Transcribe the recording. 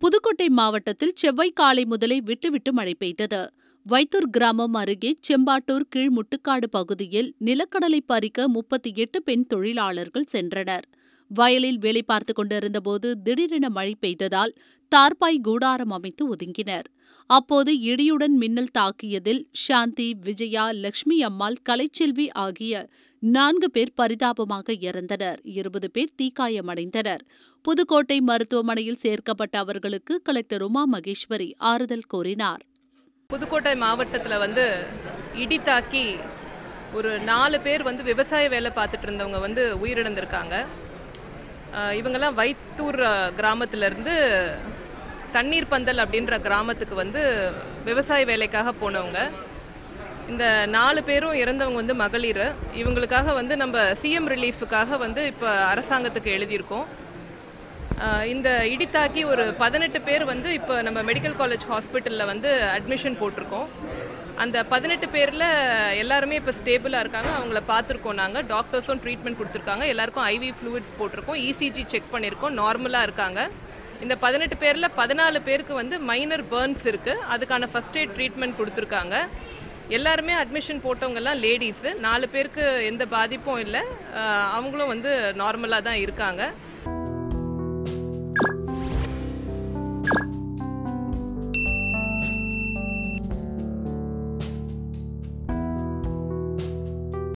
புதுக்கோட்டை மாவட்டத்தில் செவ்வாய் காலை முதலே விட்டுவிட்டு மழை பெய்தது வைத்தூர் கிராமம் அருகே செம்பாட்டூர் கீழ் முட்டுக்காடு பகுதியில் நிலக்கடலை பறிக்க முப்பத்தி எட்டு பெண் தொழிலாளர்கள் சென்றனர் வயலில் வேலை பார்த்து கொண்டிருந்தபோது திடீரென மழை பெய்ததால் தார்பாய் கூடாரம் அமைத்து ஒதுங்கினர் அப்போது இடியுடன் மின்னல் தாக்கியதில் சாந்தி விஜயா லட்சுமி அம்மாள் கலைச்செல்வி ஆகிய நான்கு பேர் பரிதாபமாக இறந்தனர் இருபது பேர் தீக்காயமடைந்தனர் புதுக்கோட்டை மருத்துவமனையில் சேர்க்கப்பட்ட அவர்களுக்கு கலெக்டர் உமா மகேஸ்வரி ஆறுதல் கூறினார் புதுக்கோட்டை மாவட்டத்தில் வந்து இடி தாக்கி ஒரு நாலு பேர் வந்து விவசாய வேலை பார்த்துட்டு இருந்தவங்க வந்து உயிரிழந்திருக்காங்க அஹ் இவங்கெல்லாம் வைத்தூர் அஹ், கிராமத்திலிருந்து தண்ணீர் பந்தல் அப்படின்ற கிராமத்துக்கு வந்து விவசாய வேலைக்காக போனவங்க இந்த நாலு பேரும் இறந்தவங்க வந்து மகளிர் இவங்களுக்காக வந்து நம்ம சிஎம் ரிலீஃபுக்காக வந்து இப்போ அரசாங்கத்துக்கு எழுதியிருக்கோம் ஆஹ் இந்த இடித்தாக்கி ஒரு பதினெட்டு பேர் வந்து இப்போ நம்ம மெடிக்கல் காலேஜ் ஹாஸ்பிட்டலில் வந்து அட்மிஷன் போட்டிருக்கோம் அந்த பதினெட்டு பேரில் எல்லாருமே இப்போ ஸ்டேபிளாக இருக்காங்க அவங்கள பார்த்துருக்கோம் நாங்கள் டாக்டர்ஸும் ட்ரீட்மெண்ட் கொடுத்துருக்காங்க எல்லாருக்கும் ஐவி ஃப்ளூயிட்ஸ் போட்டிருக்கோம் இசிஜி செக் பண்ணியிருக்கோம் நார்மலாக இருக்காங்க இந்த பதினெட்டு பேரில் பதினாலு பேருக்கு வந்து மைனர் பேர்ன்ஸ் இருக்குது அதுக்கான ஃபஸ்ட் எய்ட் ட்ரீட்மெண்ட் கொடுத்துருக்காங்க எல்லாருமே அட்மிஷன் போட்டவங்கெல்லாம் லேடிஸு நாலு பேருக்கு எந்த பாதிப்பும் இல்லை ஆஹ் அவங்களும் வந்து நார்மலாக தான் இருக்காங்க